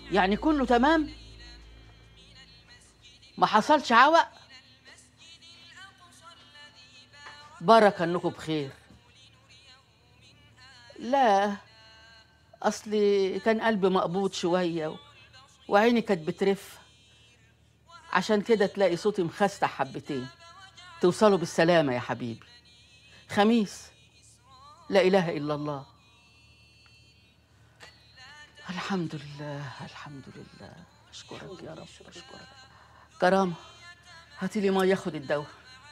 يعني كله تمام ما حصلش عوق بركة انكم بخير لا اصلي كان قلبي مقبوض شوية و- وعيني كانت بترف عشان كده تلاقي صوتي مخستع حبتين توصلوا بالسلامة يا حبيبي خميس لا إله إلا الله الحمد لله الحمد لله أشكرك يا رب أشكرك كرامة هاتي لي مية خد الدواء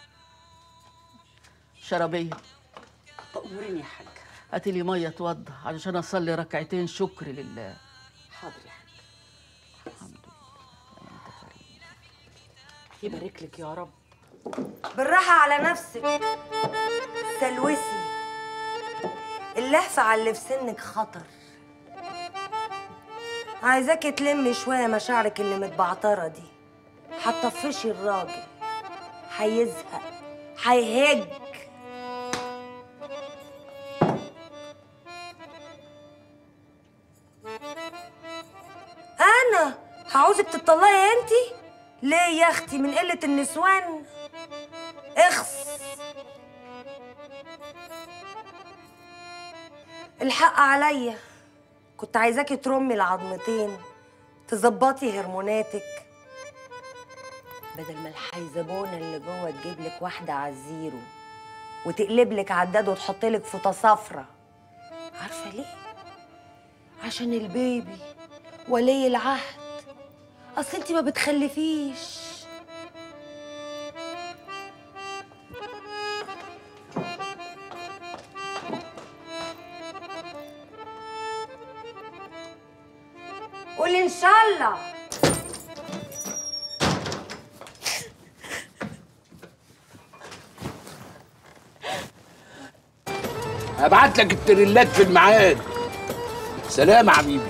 شرابية تأمرني يا حاج هاتي لي مية اتوضى علشان أصلي ركعتين شكر لله حاضر يا حاج الحمد لله يا أنت كريم يبارك لك يا رب بالراحة على نفسك سلوسي اللهفة على اللي في سنك خطر عايزاكي تلمي شوية مشاعرك اللي متبعترة دي هتطفشي الراجل هيزهق هيهج أنا هعوزك تطلقي انتي ليه يا اختي من قلة النسوان اخس الحق عليا كنت عايزاكي ترمي العظمتين تظبطي هرموناتك بدل ما الحيزبونه اللي جوه تجيب لك واحده على الزيرو وتقلب لك عداد وتحط لك فوطه صفرة عارفه ليه عشان البيبي ولي العهد اصل انت ما بتخلفيش قولي ان شاء الله هبعت لك التريلات في الميعاد سلام يا حبيبي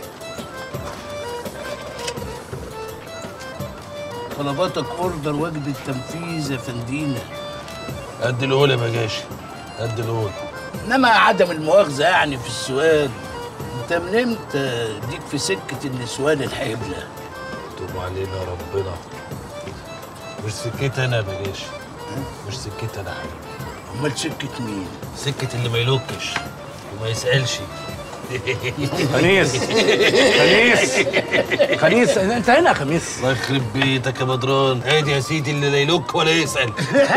طلباتك اوردر وجد التنفيذ يا فندينا قد الأولى يا بجاشي قد الأولى انما عدم المؤاخذه يعني في السؤال انت من امتى ديك في سكه النسوان الحبله توب علينا ربنا مش سكتي أنا يا بجاشي مش سكتي أنا يا حبيبي امال سكه مين سكة اللي ما يلوكش وما يسألش خميس خميس خميس انت هنا يا خميس الله يخرب بيتك يا بدران ادي يا سيدي اللي لا يلوك ولا يسأل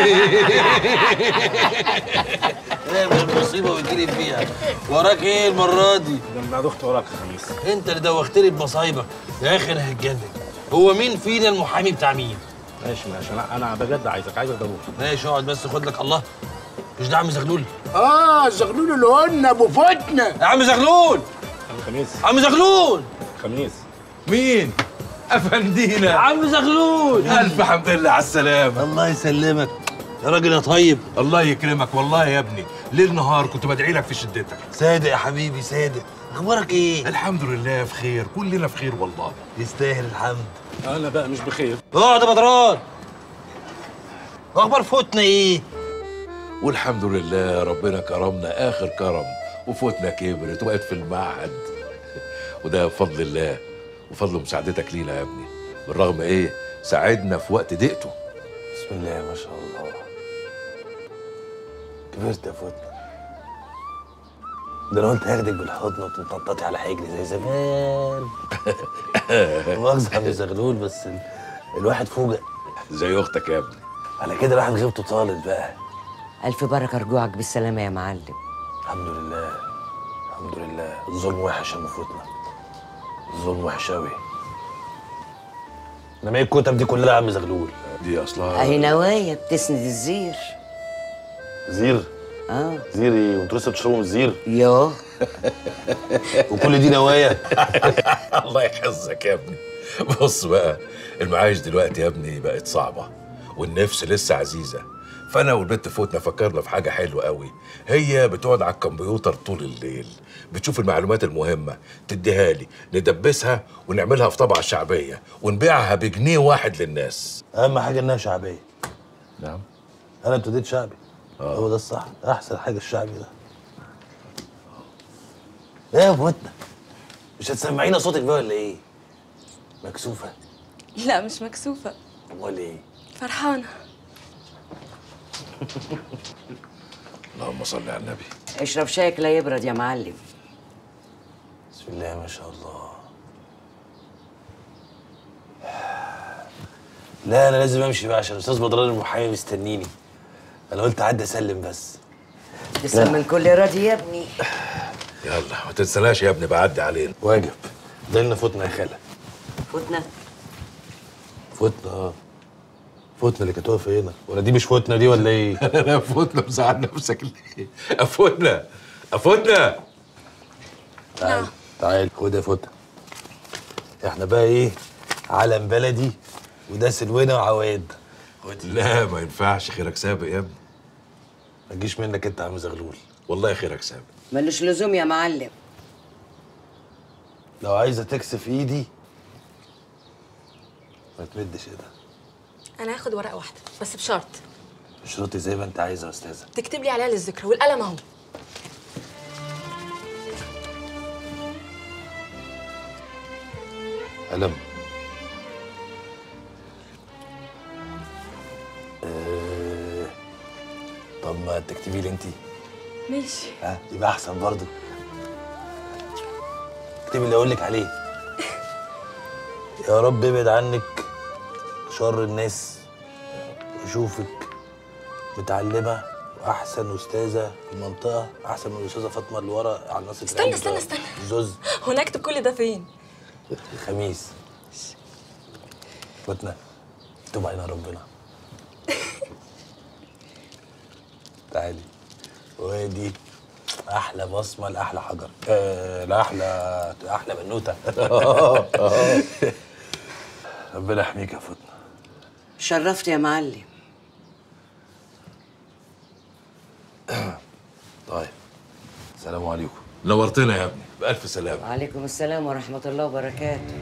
ايه من المصيبة ويجيلي فيها وراك ايه المرة دي؟ لما دخت وراك يا خميس انت اللي دوختني بمصايبك يا اخي انا هتجنن هو مين فينا المحامي بتاع مين؟ ماشي ماشي انا انا بجد عايزك عايزك ضروري ماشي اقعد بس خد لك الله مش ده عم زغلول اه زغلول اللي قلنا ابو فتنه يا عم زغلول عم خميس عم زغلول خميس مين؟ افندينا عم زغلول الف حمد لله على السلامه الله يسلمك يا راجل يا طيب الله يكرمك والله يا ابني ليل نهار كنت بدعي لك في شدتك صادق يا حبيبي صادق اخبارك ايه الحمد لله في خير كلنا في خير والله يستاهل الحمد انا بقى مش بخير اقعد يا بدران اخبار فوتنا ايه والحمد لله ربنا كرمنا اخر كرم وفوتنا كبرت وبقت في المعهد وده بفضل الله وفضل مساعدتك لينا يا ابني بالرغم ايه ساعدنا في وقت ضيقته بسم الله ما شاء الله كبرت يا فوتنا ده لو انت هاخدك بالحضن وتنططي على حجري زي زمان مؤاخذة يا عم زغلول بس ال... الواحد فوجئ زي اختك يا ابني على كده الواحد غيبته طالت بقى ألف بركة رجوعك بالسلامة يا معلم الحمد لله الحمد لله الظلم وحش يا ام فوتنا الظلم وحش قوي انما ايه الكتب دي كلها يا عم زغلول دي اصلها أهي نوايا بتسند الزير زير اه زير ايه وانتوا لسه بتشربوا من الزير يوه وكل دي نوايا الله يحفظك يا ابني بص بقى المعايش دلوقتي يا ابني بقت صعبة والنفس لسه عزيزة فأنا والبنت فوتنا فكرنا في حاجة حلوة قوي هي بتقعد على الكمبيوتر طول الليل بتشوف المعلومات المهمة تديها لي ندبسها ونعملها في طبعة شعبية ونبيعها بجنيه واحد للناس اهم حاجه انها شعبيه نعم انا ابتديت شعبي آه. هو ده الصح احسن حاجه الشعبي ده ايه يا فوتنا مش هتسمعينا صوتك بقى ولا ايه مكسوفه لا مش مكسوفة امال ايه فرحانة اللهم صل على النبي اشرب شايك لا يبرد يا معلم بسم الله ما شاء الله لا انا لازم امشي بقى عشان الاستاذ بدران المحامي مستنيني انا قلت اعدي اسلم بس تسلم من كل راضي يا ابني يلا ما تنسناش يا ابني بعدي علينا واجب ده لنا فوتنا يا خاله فوتنا فوتنا اه فوتنا اللي كانت واقفه هنا ولا دي مش فوتنا دي ولا ايه انا افوتنا مزعل نفسك ليه افوتنا افوتنا تعال تعال خد يا فوتنا احنا بقى ايه علم بلدي وده سلونا وعواد خد لا ما ينفعش خيرك سابق يا ابني ما تجيش منك انت يا عم زغلول والله خيرك سابق ملوش لزوم يا معلم لو عايزه تكسف ايدي ما تمدش ايدها أنا هاخد ورقة واحدة بس بشرط اشرطي زي ما انت عايزه يا استاذه تكتب لي عليها للذكرى والقلم أهو قلم آه، طب ما تكتبي لي انت ماشي ها يبقى احسن برضو اكتبي اللي اقول لك عليه يا رب ابعد عنك شر الناس واشوفك متعلمه واحسن استاذه في المنطقه احسن من الاستاذه فاطمه اللي ورا على الناصر استنى استنى استنى زوز هو أنا أكتب كل ده فين؟ الخميس فتنا تب علينا ربنا تعالي وادي احلى بصمه لاحلى حجر آه لاحلى احلى بنوته ربنا يحميك يا فتنه شرفت يا معلم طيب السلام عليكم نورتنا يا ابني بألف سلامة وعليكم السلام ورحمة الله وبركاته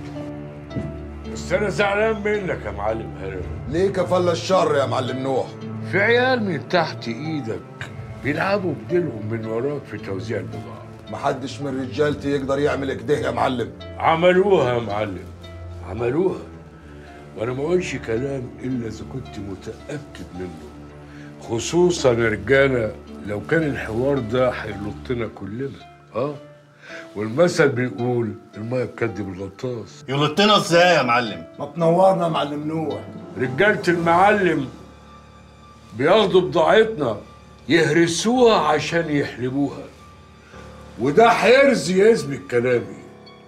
بس انا زعلان منك يا معلم هرم ليه كفل الشر يا معلم نوح في عيال من تحت ايدك بيلعبوا بديلهم من وراك في توزيع البضاعة محدش من رجالتي يقدر يعمل كده يا معلم عملوها يا معلم عملوها وانا ما اقولش كلام الا اذا كنت متاكد منه خصوصا يا رجاله لو كان الحوار ده هيلطنا كلنا اه والمثل بيقول الميه بكدب الغطاس يلطنا ازاي يا معلم ما تنورنا يا معلم نوح رجاله المعلم بياخدوا بضاعتنا يهرسوها عشان يحلبوها وده حرز يثبت كلامي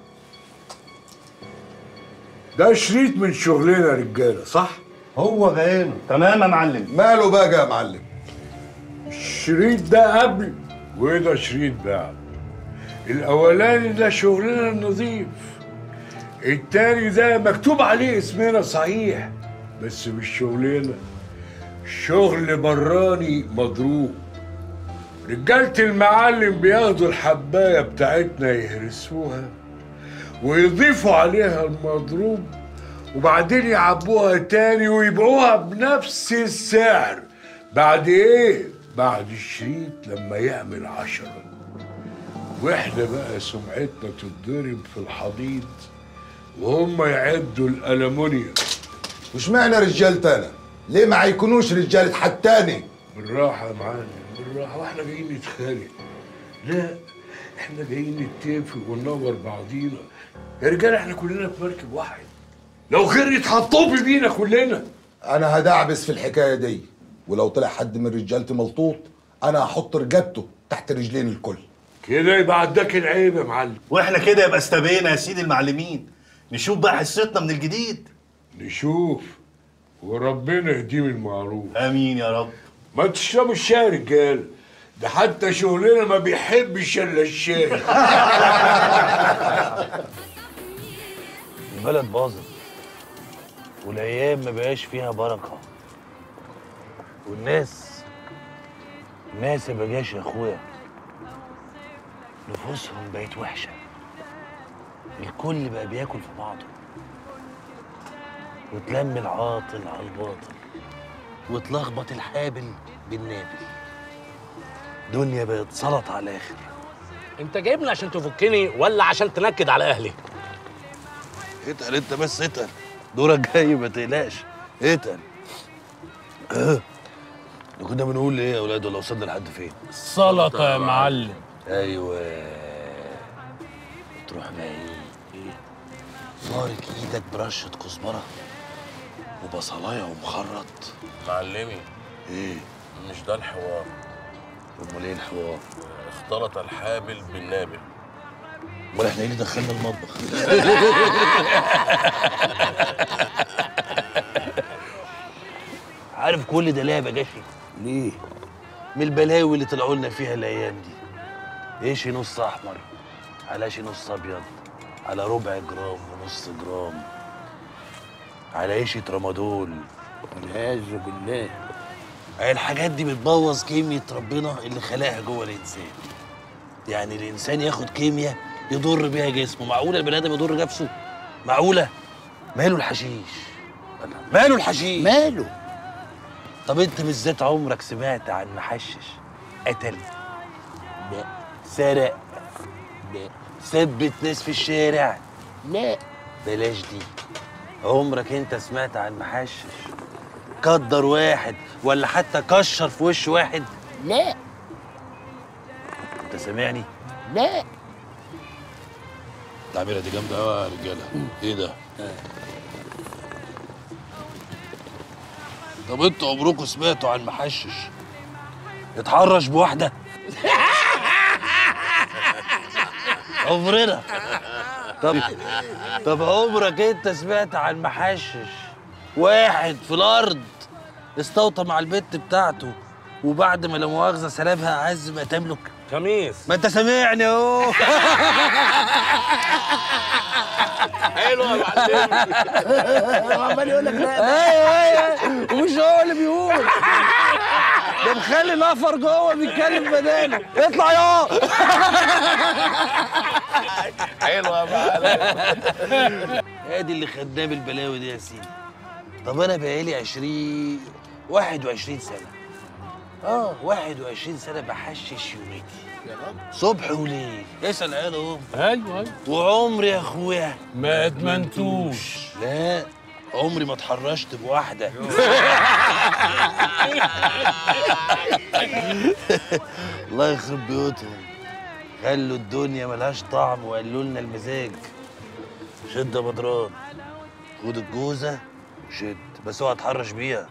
ده شريط من شغلنا يا رجاله صح؟ هو بعينه تمام يا معلم ماله بقى يا معلم الشريط ده قبل وده شريط بعد الاولاني ده شغلنا النظيف التاني ده مكتوب عليه اسمنا صحيح بس مش شغلنا شغل براني مضروب رجالة المعلم بياخدوا الحباية بتاعتنا يهرسوها ويضيفوا عليها المضروب وبعدين يعبوها تاني ويبيعوها بنفس السعر بعد ايه؟ بعد الشريط لما يعمل عشرة واحنا بقى سمعتنا تتضرب في الحضيض وهم يعدوا الألمونيوم وش معنى رجالتي انا ليه ما هيكونوش رجالة حد تاني بالراحة يا معلم بالراحة واحنا جايين نتخانق لا احنا جايين نتفق وننور بعضينا يا رجاله احنا كلنا في مركب واحد لو غير يتحطوا بينا كلنا انا هدعبس في الحكاية دي ولو طلع حد من رجالتي ملطوط انا هحط رجبته تحت رجلين الكل كده يبقى عداك العيب يا معلم واحنا كده يبقى استبينا يا سيدي المعلمين نشوف بقى حصتنا من الجديد نشوف وربنا يديم المعروف امين يا رب ما تشربوا الشاي يا رجاله ده حتى شغلنا ما بيحبش الا الشاي البلد باظت والايام ما بقاش فيها بركه والناس الناس يا بجاش يا اخويا نفوسهم بقت وحشه الكل بقى بياكل في بعضه وتلم العاطل على الباطل وتلخبط الحابل بالنابل دنيا بقت سلط على الاخر انت جايبني عشان تفكني ولا عشان تنكد على اهلي اتقل انت بس اتقل دورك جاي ما تقلقش اتقل اه. احنا كنا بنقول ايه يا اولاد ولا وصلنا لحد فين؟ سلطة يا معلم ايوه تروح بقى ايه؟ ايه؟ فارك ايدك برشه كزبره وبصلايه ومخرط معلمي ايه؟ مش ده الحوار امال ايه الحوار؟ اختلط الحابل بالنابل امال احنا ايه اللي دخلنا المطبخ؟ عارف كل ده ليه يا بجاشي؟ ليه؟ من البلاوي اللي طلعوا لنا فيها الايام دي ايش نص احمر على شي نص ابيض على ربع جرام ونص جرام على عيشة رمادول والعياذ بالله الحاجات دي بتبوظ كيمياء ربنا اللي خلاها جوه الانسان يعني الانسان ياخد كيمياء يضر بيها جسمه معقوله البني ادم يضر نفسه معقوله ماله الحشيش ماله الحشيش ماله طب انت بالذات عمرك سمعت عن محشش قتل لا سرق لا ثبت ناس في الشارع لا بلاش دي عمرك انت سمعت عن محشش قدر واحد ولا حتى كشر في وش واحد لا انت سامعني لا التعبيره دي جامده قوي يا رجاله ايه ده طب انتوا عمركم سمعتوا عن محشش اتحرش بواحده عمرنا طب طب عمرك انت سمعت عن محشش واحد في الارض استوطى مع البت بتاعته وبعد ما لا مؤاخذه سلبها عز ما تملك خميس ما انت سامعني اهو حلو يا معلم عمال يقول لك لا ايوه ايوه ومش هو اللي بيقول ده مخلي نفر جوه بيتكلم بداله اطلع يا حلو يا معلم ادي اللي خدناه بالبلاوي دي يا سيدي طب انا بقالي 20 21 سنه اه 21 سنه بحشش يوميتي صبح وليل اسال عيال اهو ايوه ايوه وعمري يا اخويا ما ادمنتوش لا عمري ما اتحرشت بواحده الله يخرب بيوتهم خلوا الدنيا ملهاش طعم وقالوا لنا المزاج شد يا بدران خد الجوزه وشد بس اوعى تحرش بيها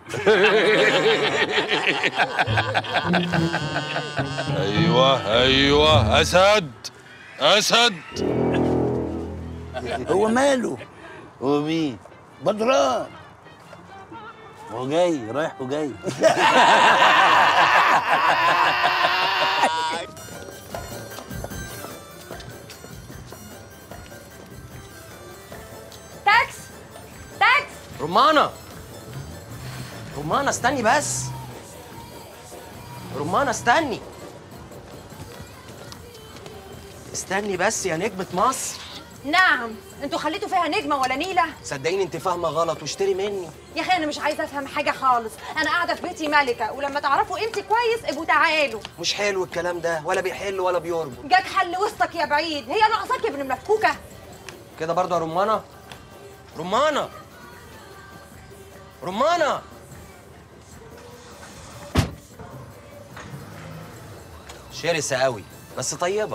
ايوه ايوه اسد اسد هو ماله هو مين بدران هو جاي رايح وجاي تاكس تاكس رمانة رمانة استني بس رمانة استني استني بس يا نجمة مصر نعم انتوا خليتوا فيها نجمه ولا نيله صدقيني انت فاهمة غلط واشتري مني يا اخي انا مش عايزه افهم حاجه خالص انا قاعده في بيتي ملكه ولما تعرفوا قيمتي كويس ابقوا تعالوا مش حلو الكلام ده ولا بيحل ولا بيربط جاك حل وسطك يا بعيد هي ناقصاك يا ابن المفكوكه كده برضه يا رمانة رمانة رمانة شرسة قوي بس طيبة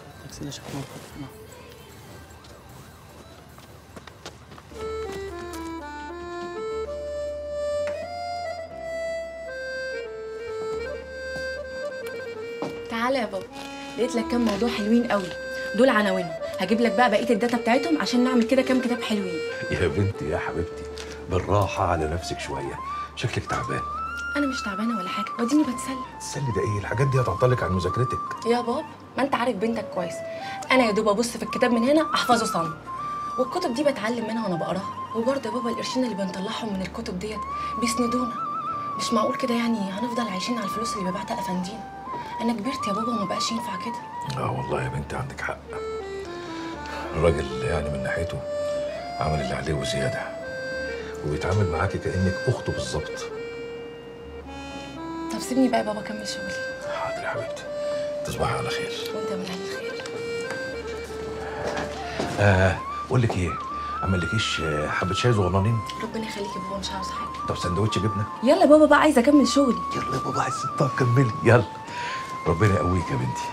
تعالى يا بابا لقيت لك كام موضوع حلوين قوي دول عناوينهم هجيب لك بقى بقيه الداتا بتاعتهم عشان نعمل كده كام كتاب حلوين يا بنتي يا حبيبتي بالراحة على نفسك شوية شكلك تعبان انا مش تعبانه ولا حاجه وديني بتسلى تسلي ده ايه الحاجات دي هتعطلك عن مذاكرتك يا بابا ما انت عارف بنتك كويس انا يا دوب ابص في الكتاب من هنا احفظه صم والكتب دي بتعلم منها وانا بقراها وبرضه يا بابا القرشين اللي بنطلعهم من الكتب ديت بيسندونا مش معقول كده يعني هنفضل عايشين على الفلوس اللي ببعتها افندينا انا كبرت يا بابا وما بقاش ينفع كده اه والله يا بنتي عندك حق الراجل يعني من ناحيته عمل اللي عليه وزيادة وبيتعامل معاكي كأنك أخته بالظبط طب سيبني بقى يا بابا اكمل شغلي حاضر يا حبيبتي تصبحي على خير وانت من اهل الخير آه بقول لك ايه عملكيش آه، حبه شاي صغننين ربنا يخليك يا بابا مش عاوزه حاجه طب سندوتش جبنه يلا بابا بقى عايزه اكمل شغلي يلا يا بابا عايز طب كملي يلا ربنا يقويك يا بنتي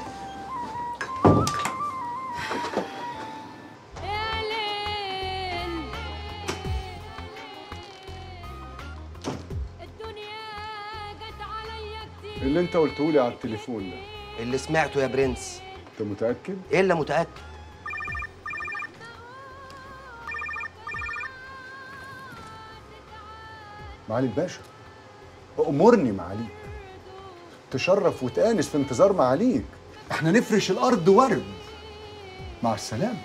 اللي انت قلته لي على التليفون ده اللي سمعته يا برنس انت متاكد ايه اللي متاكد معالي الباشا امرني معاليك تشرف وتآنس في انتظار معاليك احنا نفرش الارض ورد مع السلامه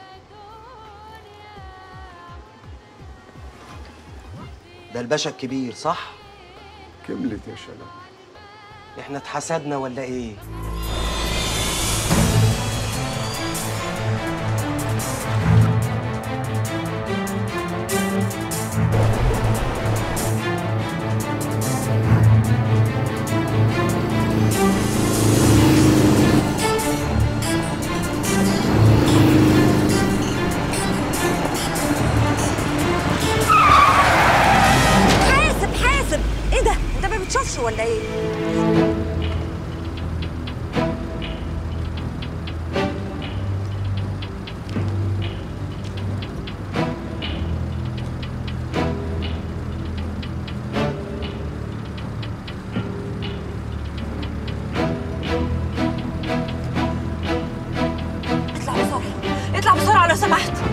ده الباشا الكبير صح كملت يا شلال احنا اتحسدنا ولا ايه حاسب حاسب ايه ده انت ما بتشوفش ولا ايه اطلع بسرعه اطلع بسرعه لو سمحت